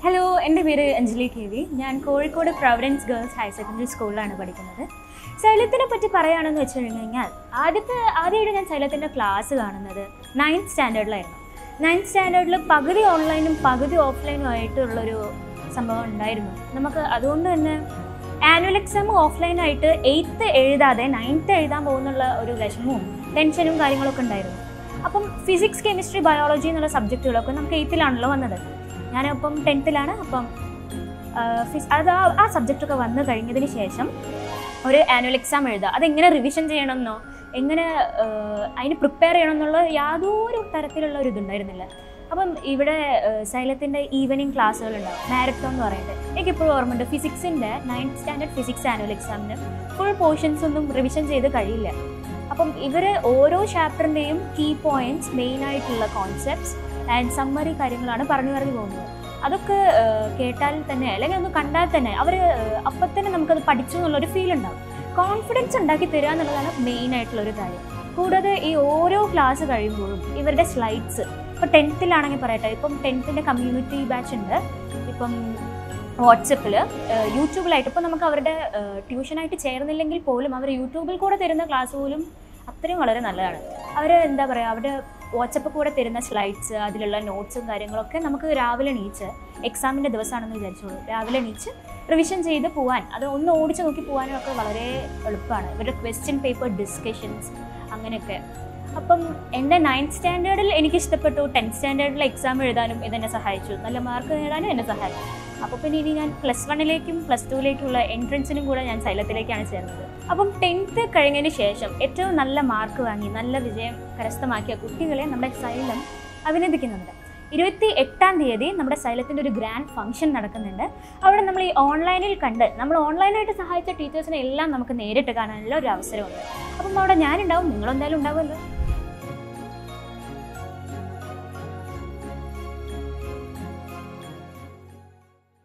hello എൻ്റെ പേര് Anjali K V ഞാൻ Kozhikode Providence girls higher secondary സ്കൂളിലാണ് പഠിക്കുന്നത് ശൈലത്തിനെ പറ്റി പറയുകയാണെന്ന് വെച്ച് കഴിഞ്ഞാൽ ആദ്യത്തെ ആദ്യമായിട്ട് ഞാൻ ശൈലത്തിൻ്റെ ക്ലാസ് കാണുന്നത് നയൻത് സ്റ്റാൻഡേർഡിലായിരുന്നു നയൻത് സ്റ്റാൻഡേർഡിൽ പകുതി ഓൺലൈനും പകുതി ഓഫ്ലൈനും ആയിട്ടുള്ളൊരു സംഭവം ഉണ്ടായിരുന്നു നമുക്ക് അതുകൊണ്ട് തന്നെ ആനുവൽ എക്സാം ഓഫ്ലൈനായിട്ട് എയ്ത്ത് എഴുതാതെ നയൻത്ത് എഴുതാൻ പോകുന്നുള്ള ഒരു വിഷമവും ടെൻഷനും കാര്യങ്ങളൊക്കെ ഉണ്ടായിരുന്നു അപ്പം ഫിസിക്സ് കെമിസ്ട്രി ബയോളജി എന്നുള്ള സബ്ജക്റ്റുകളൊക്കെ നമുക്ക് എയ്ത്തിലാണല്ലോ വന്നത് ഞാനപ്പം ടെൻത്തിലാണ് അപ്പം ആ, ഫിസ് അത് ആ ആ സബ്ജക്റ്റൊക്കെ വന്നു കഴിഞ്ഞതിന് ശേഷം ഒരു ആനുവൽ എക്സാം എഴുതുക അതെങ്ങനെ റിവിഷൻ ചെയ്യണമെന്നോ എങ്ങനെ ആ, അതിന് പ്രിപ്പയർ ചെയ്യണമെന്നുള്ള യാതൊരു തരത്തിലുള്ള ഒരു ഇതുണ്ടായിരുന്നില്ല അപ്പം ഇവിടെ സൈലത്തിൻ്റെ ഈവനിങ് ക്ലാസ്സുകൾ ഉണ്ടാവും മാരത്തോൺ എന്ന് പറയുന്നത് എനിക്കിപ്പോഴും ഓർമ്മയുണ്ട് ഫിസിക്സിൻ്റെ നയൻത് സ്റ്റാൻഡേർഡ് ഫിസിക്സ് ആനുവൽ എക്സാമിന് ഫുൾ പോർഷൻസ് ഒന്നും റിവിഷൻ ചെയ്ത് കഴിയില്ല അപ്പം ഇവർ ഓരോ ചാപ്റ്ററിൻ്റെയും കീ പോയിന്റ്സ് മെയിൻ ആയിട്ടുള്ള കോൺസെപ്റ്റ്സ് ആൻഡ് സമ്മറി കാര്യങ്ങളാണ് പറഞ്ഞു പറഞ്ഞു പോകുന്നത് അതൊക്കെ ഏഹ്, കേട്ടാൽ തന്നെ അല്ലെങ്കിൽ ഒന്ന് കണ്ടാൽ തന്നെ അവർ അപ്പം തന്നെ നമുക്കത് പഠിച്ചു എന്നുള്ളൊരു ഫീൽ ഉണ്ടാവും കോൺഫിഡൻസ് ഉണ്ടാക്കി തരിക എന്നുള്ളതാണ് മെയിൻ ആയിട്ടുള്ള ഒരു കാര്യം കൂടാതെ ഈ ഓരോ ക്ലാസ് കഴിയുമ്പോഴും ഇവരുടെ സ്ലൈഡ്സ് ഇപ്പോൾ ടെൻത്തിലാണെങ്കിൽ പറയട്ടെ ഇപ്പം ടെൻത്തിൻ്റെ കമ്മ്യൂണിറ്റി ബാച്ച് ഉണ്ട് ഇപ്പം വാട്സപ്പിൽ യൂട്യൂബിലായിട്ട് ഇപ്പോൾ നമുക്ക് അവരുടെ ട്യൂഷനായിട്ട് ചേർന്നില്ലെങ്കിൽ പോലും അവർ യൂട്യൂബിൽ കൂടെ തരുന്ന ക്ലാസ് പോലും അത്രയും വളരെ നല്ലതാണ് അവർ എന്താ പറയുക അവരുടെ വാട്സപ്പ് കൂടെ തരുന്ന സ്ലൈഡ്സ് അതിലുള്ള നോട്ട്സും കാര്യങ്ങളൊക്കെ നമുക്ക് രാവിലെ എണീച്ച് എക്സാമിൻ്റെ ദിവസമാണെന്ന് വിചാരിച്ചോളൂ രാവിലെ എണീച്ച് റിവിഷൻ ചെയ്ത് പോകാൻ അത് ഒന്ന് ഓടിച്ച് നോക്കി പോകാനും ഒക്കെ വളരെ എളുപ്പമാണ് ഇവരുടെ ക്വസ്റ്റ്യൻ പേപ്പർ ഡിസ്കഷൻസ് അങ്ങനെയൊക്കെ അപ്പം എൻ്റെ നയൻത് സ്റ്റാൻഡേർഡിൽ എനിക്ക് ഇഷ്ടപ്പെട്ടു ടെൻത്ത് സ്റ്റാൻഡേർഡിൽ എക്സാം എഴുതാനും ഇതെന്നെ സഹായിച്ചു നല്ല മാർക്ക് നേടാനും എന്നെ സഹായിച്ചു അപ്പോൾ പിന്നെ ഇനി ഞാൻ പ്ലസ് വണ്ണിലേക്കും പ്ലസ് ടുവിലേക്കുള്ള എൻട്രൻസിനും കൂടെ ഞാൻ സൈലത്തിലേക്കാണ് ചേർന്നത് അപ്പം ടെൻത്ത് കഴിഞ്ഞതിന് ശേഷം ഏറ്റവും നല്ല മാർക്ക് വാങ്ങി നല്ല വിജയം കരസ്ഥമാക്കിയ കുട്ടികളെ നമ്മുടെ സൈലം അഭിനന്ദിക്കുന്നുണ്ട് ഇരുപത്തി എട്ടാം തീയതി നമ്മുടെ സൈലത്തിൻ്റെ ഒരു ഗ്രാൻഡ് ഫംഗ്ഷൻ നടക്കുന്നുണ്ട് അവിടെ നമ്മൾ ഈ ഓൺലൈനിൽ കണ്ട് നമ്മൾ ഓൺലൈനായിട്ട് സഹായിച്ച ടീച്ചേഴ്സിനെ എല്ലാം നമുക്ക് നേരിട്ട് കാണാനുള്ള ഒരു അവസരമുണ്ട് അപ്പം അവിടെ ഞാനുണ്ടാവും നിങ്ങളെന്തായാലും ഉണ്ടാവുമല്ലോ